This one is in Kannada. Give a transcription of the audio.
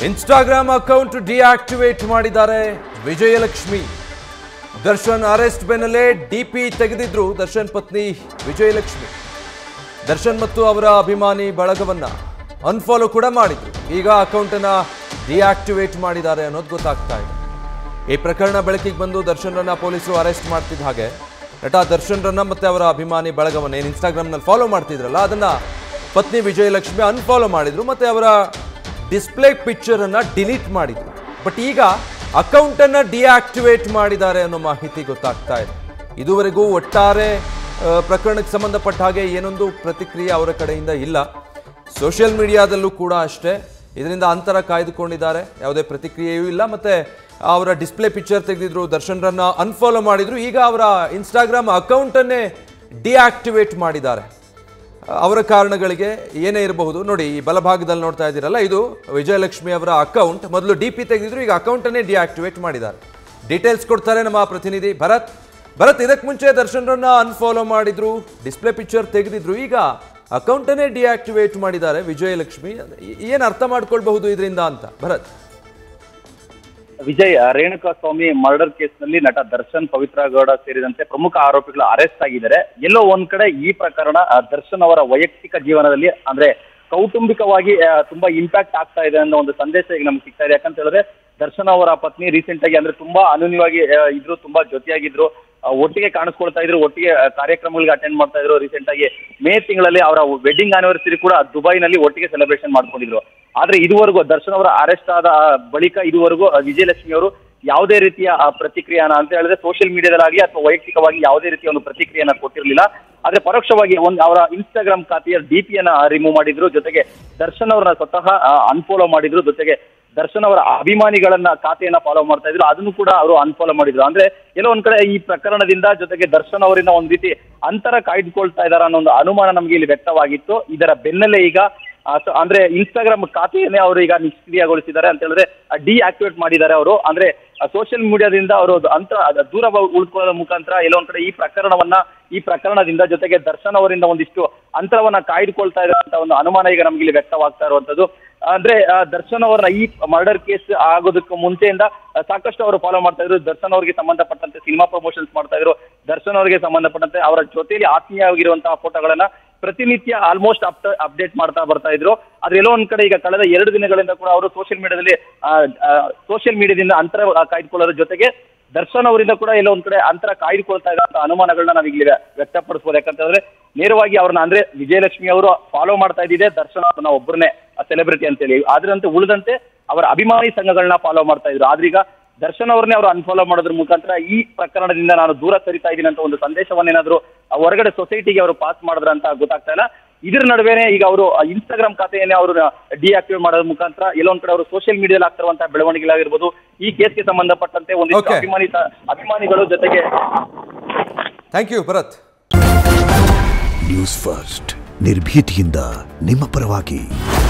ಇನ್ಸ್ಟಾಗ್ರಾಮ್ ಅಕೌಂಟ್ ಡಿಆಕ್ಟಿವೇಟ್ ಮಾಡಿದ್ದಾರೆ ವಿಜಯಲಕ್ಷ್ಮಿ ದರ್ಶನ್ ಅರೆಸ್ಟ್ ಬೆನ್ನಲ್ಲೇ ಡಿಪಿ ತೆಗೆದಿದ್ರು ದರ್ಶನ್ ಪತ್ನಿ ವಿಜಯಲಕ್ಷ್ಮಿ ದರ್ಶನ್ ಮತ್ತು ಅವರ ಅಭಿಮಾನಿ ಬಳಗವನ್ನ ಅನ್ಫಾಲೋ ಕೂಡ ಮಾಡಿದ್ರು ಈಗ ಅಕೌಂಟ್ ಅನ್ನ ಡಿಆಕ್ಟಿವೇಟ್ ಮಾಡಿದ್ದಾರೆ ಅನ್ನೋದು ಗೊತ್ತಾಗ್ತಾ ಇದೆ ಈ ಪ್ರಕರಣ ಬೆಳಕಿಗೆ ಬಂದು ದರ್ಶನ್ರನ್ನ ಪೊಲೀಸರು ಅರೆಸ್ಟ್ ಮಾಡ್ತಿದ್ದ ಹಾಗೆ ನಟ ದರ್ಶನ್ರನ್ನ ಮತ್ತೆ ಅವರ ಅಭಿಮಾನಿ ಬಳಗವನ್ನ ಏನು ಇನ್ಸ್ಟಾಗ್ರಾಮ್ನಲ್ಲಿ ಫಾಲೋ ಮಾಡ್ತಿದ್ರಲ್ಲ ಅದನ್ನ ಪತ್ನಿ ವಿಜಯಲಕ್ಷ್ಮಿ ಅನ್ಫಾಲೋ ಮಾಡಿದ್ರು ಮತ್ತೆ ಅವರ ಡಿಸ್ಪ್ಲೇ ಪಿಕ್ಚರ್ ಅನ್ನ ಡಿಲೀಟ್ ಮಾಡಿದ್ರು ಬಟ್ ಈಗ ಅಕೌಂಟ್ ಅನ್ನ ಡಿಆಕ್ಟಿವೇಟ್ ಮಾಡಿದ್ದಾರೆ ಅನ್ನೋ ಮಾಹಿತಿ ಗೊತ್ತಾಗ್ತಾ ಇದೆ ಇದುವರೆಗೂ ಒಟ್ಟಾರೆ ಆ, ಪ್ರಕರಣಕ್ಕೆ ಸಂಬಂಧಪಟ್ಟ ಹಾಗೆ ಏನೊಂದು ಪ್ರತಿಕ್ರಿಯೆ ಅವರ ಕಡೆಯಿಂದ ಇಲ್ಲ ಸೋಷಿಯಲ್ ಮೀಡಿಯಾದಲ್ಲೂ ಕೂಡ ಅಷ್ಟೇ ಇದರಿಂದ ಅಂತರ ಕಾಯ್ದುಕೊಂಡಿದ್ದಾರೆ ಯಾವುದೇ ಪ್ರತಿಕ್ರಿಯೆಯೂ ಇಲ್ಲ ಮತ್ತೆ ಅವರ ಡಿಸ್ಪ್ಲೇ ಪಿಕ್ಚರ್ ತೆಗೆದಿದ್ರು ದರ್ಶನ್ರನ್ನ ಅನ್ಫಾಲೋ ಮಾಡಿದ್ರು ಈಗ ಅವರ ಇನ್ಸ್ಟಾಗ್ರಾಮ್ ಅಕೌಂಟನ್ನೇ ಡಿಆಕ್ಟಿವೇಟ್ ಮಾಡಿದ್ದಾರೆ ಅವರ ಕಾರಣಗಳಿಗೆ ಏನೇ ಇರಬಹುದು ನೋಡಿ ಈ ಬಲಭಾಗದಲ್ಲಿ ನೋಡ್ತಾ ಇದ್ದೀರಲ್ಲ ಇದು ವಿಜಯಲಕ್ಷ್ಮಿ ಅವರ ಅಕೌಂಟ್ ಮೊದಲು ಡಿ ಪಿ ತೆಗೆದಿದ್ರು ಈಗ ಅಕೌಂಟನ್ನೇ ಡಿಆಕ್ಟಿವೇಟ್ ಮಾಡಿದ್ದಾರೆ ಡೀಟೇಲ್ಸ್ ಕೊಡ್ತಾರೆ ನಮ್ಮ ಪ್ರತಿನಿಧಿ ಭರತ್ ಭರತ್ ಇದಕ್ಕೆ ಮುಂಚೆ ದರ್ಶನ್ರನ್ನ ಅನ್ಫಾಲೋ ಮಾಡಿದ್ರು ಡಿಸ್ಪ್ಲೇ ಪಿಕ್ಚರ್ ತೆಗೆದಿದ್ರು ಈಗ ಅಕೌಂಟನ್ನೇ ಡಿಆಕ್ಟಿವೇಟ್ ಮಾಡಿದ್ದಾರೆ ವಿಜಯಲಕ್ಷ್ಮಿ ಏನು ಅರ್ಥ ಮಾಡ್ಕೊಳ್ಬಹುದು ಇದರಿಂದ ಅಂತ ಭರತ್ ವಿಜಯ್ ರೇಣುಕಾ ಸ್ವಾಮಿ ಮರ್ಡರ್ ಕೇಸ್ ನಲ್ಲಿ ನಟ ದರ್ಶನ್ ಪವಿತ್ರ ಗೌಡ ಸೇರಿದಂತೆ ಪ್ರಮುಖ ಆರೋಪಿಗಳು ಅರೆಸ್ಟ್ ಆಗಿದ್ದಾರೆ ಎಲ್ಲೋ ಒಂದ್ ಕಡೆ ಈ ಪ್ರಕರಣ ಆ, ದರ್ಶನ್ ಅವರ ವೈಯಕ್ತಿಕ ಜೀವನದಲ್ಲಿ ಅಂದ್ರೆ ಕೌಟುಂಬಿಕವಾಗಿ ಆ, ತುಂಬಾ ಇಂಪ್ಯಾಕ್ಟ್ ಆಗ್ತಾ ಇದೆ ಅನ್ನೋ ಒಂದು ಸಂದೇಶ ಈಗ ನಮ್ಗೆ ಸಿಗ್ತಾ ಇದೆ ಯಾಕಂತ ಹೇಳಿದ್ರೆ ದರ್ಶನ್ ಅವರ ಪತ್ನಿ ರೀಸೆಂಟ್ ಆಗಿ ಅಂದ್ರೆ ತುಂಬಾ ಅನನ್ಯವಾಗಿ ಆ, ಇದ್ರು ತುಂಬಾ ಜೊತೆಯಾಗಿದ್ರು ಆ, ಒಟ್ಟಿಗೆ ಕಾಣಿಸ್ಕೊಳ್ತಾ ಇದ್ರು ಒಟ್ಟಿಗೆ ಆ, ಕಾರ್ಯಕ್ರಮಗಳಿಗೆ ಅಟೆಂಡ್ ಮಾಡ್ತಾ ಇದ್ರು ರೀಸೆಂಟ್ ಆಗಿ ಮೇ ತಿಂಗಳಲ್ಲಿ ಅವರ ವೆಡ್ಡಿಂಗ್ ಆನಿವರ್ಸರಿ ಕೂಡ ದುಬೈನಲ್ಲಿ ಒಟ್ಟಿಗೆ ಸೆಲೆಬ್ರೇಷನ್ ಮಾಡ್ಕೊಂಡಿದ್ರು ಆದ್ರೆ ಇದುವರೆಗೂ ದರ್ಶನ್ ಅವರ ಅರೆಸ್ಟ್ ಆದ ಆ, ಬಳಿಕ ಇದುವರೆಗೂ ಆ, ವಿಜಯಲಕ್ಷ್ಮಿ ಅವರು ಯಾವುದೇ ರೀತಿಯ ಆ, ಪ್ರತಿಕ್ರಿಯೆಯನ್ನ ಅಂತ ಹೇಳಿದ್ರೆ ಸೋಷಿಯಲ್ ಮೀಡಿಯಾದಲ್ಲಾಗಲಿ ಅಥವಾ ವೈಯಕ್ತಿಕವಾಗಿ ಯಾವುದೇ ರೀತಿಯ ಒಂದು ಪ್ರತಿಕ್ರಿಯೆಯನ್ನ ಕೊಟ್ಟಿರಲಿಲ್ಲ ಆದ್ರೆ ಪರೋಕ್ಷವಾಗಿ ಒಂದು ಅವರ ಇನ್ಸ್ಟಾಗ್ರಾಮ್ ಖಾತೆಯ ಡಿಪಿಯನ್ನ ರಿಮೂವ್ ಮಾಡಿದ್ರು ಜೊತೆಗೆ ದರ್ಶನ್ ಅವರನ್ನ ಸ್ವತಃ ಅನ್ಫಾಲೋ ಮಾಡಿದ್ರು ಜೊತೆಗೆ ದರ್ಶನ್ ಅವರ ಅಭಿಮಾನಿಗಳನ್ನ ಖಾತೆಯನ್ನ ಫಾಲೋ ಮಾಡ್ತಾ ಇದ್ರು ಅದನ್ನು ಕೂಡ ಅವರು ಅನ್ಫಾಲೋ ಮಾಡಿದ್ರು ಅಂದ್ರೆ ಎಲ್ಲೋ ಒಂದ್ ಕಡೆ ಈ ಪ್ರಕರಣದಿಂದ ಜೊತೆಗೆ ದರ್ಶನ್ ಅವರಿಂದ ಒಂದ್ ರೀತಿ ಅಂತರ ಕಾಯ್ದುಕೊಳ್ತಾ ಇದಾರ ಅನ್ನೋ ಒಂದು ಅನುಮಾನ ನಮಗೆ ಇಲ್ಲಿ ವ್ಯಕ್ತವಾಗಿತ್ತು ಇದರ ಬೆನ್ನಲ್ಲೇ ಈಗ ಆ, ಸೊ ಅಂದ್ರೆ ಇನ್ಸ್ಟಾಗ್ರಾಮ್ ಖಾತೆಯನ್ನೇ ಅವರು ಈಗ ನಿಷ್ಕ್ರಿಯಗೊಳಿಸಿದ್ದಾರೆ ಅಂತ ಹೇಳಿದ್ರೆ ಡಿಆಕ್ಟಿವೇಟ್ ಮಾಡಿದ್ದಾರೆ ಅವರು ಅಂದ್ರೆ ಸೋಷಿಯಲ್ ಮೀಡಿಯಾದಿಂದ ಅವರು ಅಂತರ ಅದ್ ದೂರ ಬ- ಉಳ್ಕೊಳ್ಳೋದ್ರ ಮುಖಾಂತರ ಎಲ್ಲೋ ಒಂದ್ ಕಡೆ ಈ ಪ್ರಕರಣವನ್ನ ಈ ಪ್ರಕರಣದಿಂದ ಜೊತೆಗೆ ದರ್ಶನ್ ಅವರಿಂದ ಒಂದಿಷ್ಟು ಅಂತರವನ್ನ ಕಾಯ್ದುಕೊಳ್ತಾ ಇರುವಂತ ಒಂದು ಅನುಮಾನ ಈಗ ನಮ್ಗೆ ಇಲ್ಲಿ ವ್ಯಕ್ತವಾಗ್ತಾ ಇರುವಂತದ್ದು ಅಂದ್ರೆ ಆ, ದರ್ಶನ್ ಅವರ ಈ ಮರ್ಡರ್ ಕೇಸ್ ಆಗೋದಕ್ಕೆ ಮುಂಚೆಯಿಂದ ಆ, ಸಾಕಷ್ಟು ಅವರು ಫಾಲೋ ಮಾಡ್ತಾ ಇದ್ರು ದರ್ಶನ್ ಅವರಿಗೆ ಸಂಬಂಧಪಟ್ಟಂತೆ ಸಿನಿಮಾ ಪ್ರಮೋಷನ್ಸ್ ಮಾಡ್ತಾ ಇದ್ರು ದರ್ಶನ್ ಅವರಿಗೆ ಸಂಬಂಧಪಟ್ಟಂತೆ ಅವರ ಜೊತೆಯಲ್ಲಿ ಆತ್ಮೀಯವಾಗಿರುವಂತಹ ಫೋಟೋಗಳನ್ನ ಪ್ರತಿನಿತ್ಯ ಆಲ್ಮೋಸ್ಟ್ ಅಪ್ ಅಪ್ಡೇಟ್ ಮಾಡ್ತಾ ಬರ್ತಾ ಇದ್ರು ಆದ್ರೆ ಎಲ್ಲೋ ಒಂದ್ ಕಡೆ ಈಗ ಕಳೆದ ಎರಡು ದಿನಗಳಿಂದ ಕೂಡ ಅವರು ಸೋಷಿಯಲ್ ಮೀಡಿಯಾದಲ್ಲಿ ಸೋಷಿಯಲ್ ಮೀಡಿಯಾದಿಂದ ಅಂತರ ಆ, ಕಾಯ್ದುಕೊಳ್ಳೋದ್ರ ಜೊತೆಗೆ ದರ್ಶನ್ ಅವರಿಂದ ಕೂಡ ಎಲ್ಲೋ ಒಂದ್ ಕಡೆ ಅಂತರ ಕಾಯ್ದುಕೊಳ್ತಾ ಇರುವಂತ ಅನುಮಾನಗಳನ್ನ ನಾವ್ ಇಲ್ಲಿ ವ್ಯಕ್ತಪಡಿಸಬಹುದು ಯಾಕಂತಂದ್ರೆ ನೇರವಾಗಿ ಅವ್ರನ್ನ ಅಂದ್ರೆ ವಿಜಯಲಕ್ಷ್ಮಿ ಅವರು ಫಾಲೋ ಮಾಡ್ತಾ ಇದ್ದಿದೆ ದರ್ಶನ್ ಅವ್ರನ್ನ ಒಬ್ಬರನ್ನೇ ಸೆಲೆಬ್ರಿಟಿ ಅಂತೇಳಿ ಆದ್ರಂತೆ ಉಳಿದಂತೆ ಅವರ ಅಭಿಮಾನಿ ಸಂಘಗಳನ್ನ ಫಾಲೋ ಮಾಡ್ತಾ ಇದ್ರು ಆದ್ರೀಗ ದರ್ಶನ್ ಅವ್ರನ್ನೇ ಅವರು ಅನ್ಫಾಲೋ ಮಾಡೋದ್ರ ಮುಖಾಂತರ ಈ ಪ್ರಕರಣದಿಂದ ನಾನು ದೂರ ಸರಿತಾ ಇದ್ದೀನಿ ಅಂತ ಒಂದು ಸಂದೇಶವನ್ನೇನಾದ್ರು ಆ ಹೊರಗಡೆ ಸೊಸೈಟಿಗೆ ಅವರು ಪಾಸ್ ಮಾಡಿದ್ರ ಅಂತ ಗೊತ್ತಾಗ್ತಾ ಇಲ್ಲ ಇದ್ರ ನಡುವೆನೆ ಈಗ ಅವರು ಇನ್ಸ್ಟಾಗ್ರಾಮ್ ಖಾತೆಯನ್ನೇ ಅವರು ಡಿಆಕ್ಟಿವೇಟ್ ಮಾಡೋದ್ರ ಮುಖಾಂತರ ಎಲ್ಲೊಂದ್ ಕಡೆ ಅವರು ಸೋಷಿಯಲ್ ಮೀಡಿಯಾದಲ್ಲಿ ಆಗ್ತಿರುವಂತಹ ಬೆಳವಣಿಗೆಗಳಾಗಿರ್ಬೋದು ಈ ಕೇಸ್ಗೆ ಸಂಬಂಧಪಟ್ಟಂತೆ ಒಂದಿಷ್ಟು Okay. ಅಭಿಮಾನಿ ಅಭಿಮಾನಿಗಳು ಜೊತೆಗೆ thank you Bharat news first ನಿರ್ಭೀತಿಯಿಂದ ನಿಮ್ಮ ಪರವಾಗಿ